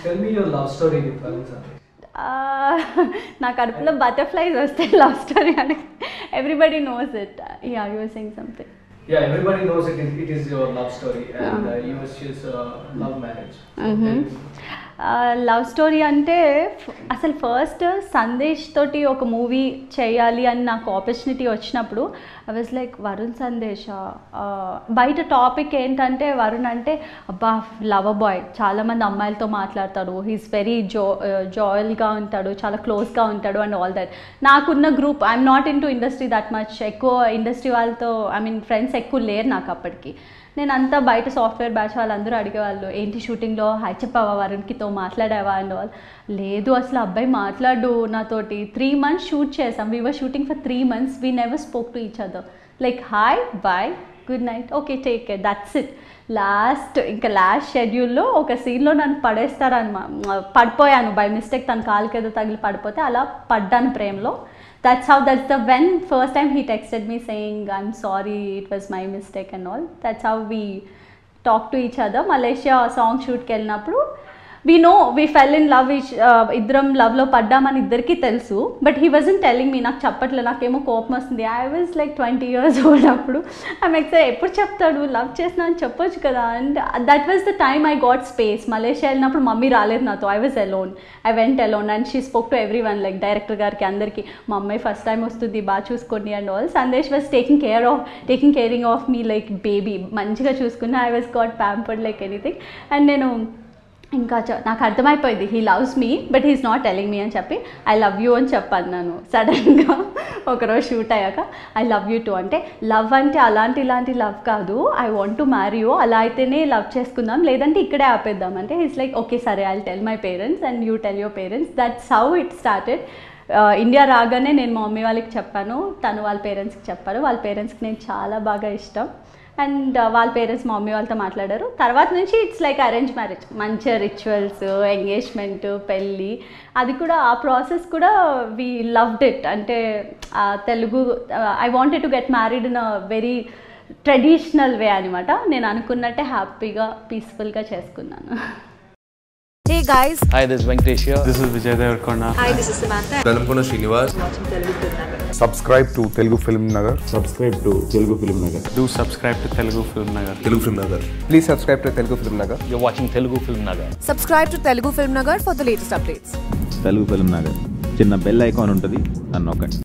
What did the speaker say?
Tell me your love story with Varun Sandesh. నా కడుపులో butterflies వస్తాయి లవ్ స్టోరీ అని everybody knows it yeah you're saying something Yeah, everybody knows it is, it is your love story and uh, you choose uh, love marriage. So tell me. Love story అంటే ఫ- అసలు first Sandesh తోటి ఒక movie చేయాలి అని నాకు opportunity వచ్చినప్పుడు I was like Varun Sandesh బయట టాపిక్ ఏంటంటే వరుణ్ అంటే అబ్బా లవర్ బాయ్ చాలామంది అమ్మాయిలతో మాట్లాడతాడు హీస్ వెరీ జో జాయల్గా ఉంటాడు చాలా క్లోజ్గా ఉంటాడు అండ్ ఆల్ దట్ నాకున్న group I'm not into industry that much ఎక్కువ ఇండస్ట్రీ వాళ్ళతో ఐ మీన్ ఫ్రెండ్స్ ఎక్కువ లేరు నాకు అప్పటికి నేను అంతా బయట సాఫ్ట్వేర్ బ్యాచ్ వాళ్ళందరూ అడిగేవాళ్ళు ఏంటి షూటింగ్లో హాయ్ చెప్పావా వరుణ్కితో మాట్లాడావా అండ్ ఆల్ లేదు అసలు అబ్బాయి మాట్లాడు నాతోటి త్రీ మంత్స్ షూట్ చేసాం we were shooting for three months we never spoke to each other like hi bye good night okay take care that's it last ఇంకా లాస్ట్ షెడ్యూల్లో ఒక సీన్లో నన్ను పడేస్తారనమా పడిపోయాను బై మిస్టేక్ తన కాలుకి ఏదో తగిలి పడిపోతే అలా పడ్డాను ప్రేమలో that's how that's the when first time he texted me saying i'm sorry it was my mistake and all that's how we talk to each other malaysia song shoot కి వెళ్ళినప్పుడు we know we fell in love ఇచ్ ఇద్దరం లవ్లో పడ్డామని ఇద్దరికి తెలుసు but he wasn't telling me నాకు చెప్పట్లేదు నాకేమో కోపం వస్తుంది I was like twenty years old అప్పుడు ఐ ఎక్సైట్ ఎప్పుడు చెప్తాడు లవ్ చేసినా అని చెప్పొచ్చు కదా and that was the time I got space Malaysia వెళ్ళినప్పుడు మమ్మీ రాలేదు నాతో I was alone I went alone and she spoke to everyone like director గారికి అందరికీ మా అమ్మాయి ఫస్ట్ టైం వస్తుంది బాగా చూసుకోండి and all Sandesh was taking care of taking caring of me like baby మంచిగా చూసుకున్న I was got pampered like anything and నేను ఇంకా చ- నాకు అర్థమైపోయింది he loves me but he's not telling me అని చెప్పి ఐ లవ్ యూ అని చెప్పాను నేను సడన్గా ఒకరోజు షూట్ అయ్యాక ఐ లవ్ యూ టు అంటే లవ్ అంటే అలాంటి ఇలాంటి లవ్ కాదు I want to marry you అలా అయితేనే లవ్ చేసుకుందాం లేదంటే ఇక్కడే ఆపేద్దాం అంటే హీస్ లైక్ ఓకే సరే I tell my parents and you tell your parents that's how it started India రాగానే నేను మా మమ్మీ వాళ్ళకి చెప్పాను తను వాళ్ళ పేరెంట్స్కి చెప్పారు వాళ్ళ పేరెంట్స్కి నేను చాలా బాగా ఇష్టం అండ్ వాళ్ళ పేరెంట్స్ మా మమ్మీ వాళ్ళతో మాట్లాడారు తర్వాత నుంచి ఇట్స్ లైక్ అరేంజ్ మ్యారేజ్ మంచిగా రిచువల్స్ ఎంగేజ్మెంట్ పెళ్ళి అది కూడా ఆ ప్రాసెస్ కూడా వీ లవ్డ్ ఇట్ అంటే ఆ Telugu I wanted to get married in a very traditional way అనమాట నేను అనుకున్నట్టే హ్యాపీగా పీస్ఫుల్గా చేసుకున్నాను Hey guys, Hi, this is Venkatesh here. This is Vijay Devarkonda. hi, this is Samantha. Velankonda Srinivas subscribe to Telugu Film Nagar. Subscribe to Telugu Film Nagar Do subscribe to Telugu Film Nagar. Telugu Film Nagar Please subscribe to Telugu Film Nagar. You're watching Telugu Film Nagar. Subscribe to Telugu Film Nagar for the latest updates. Telugu Film Nagar చిన్న bell icon ఉంటుంది అని నొక్కండి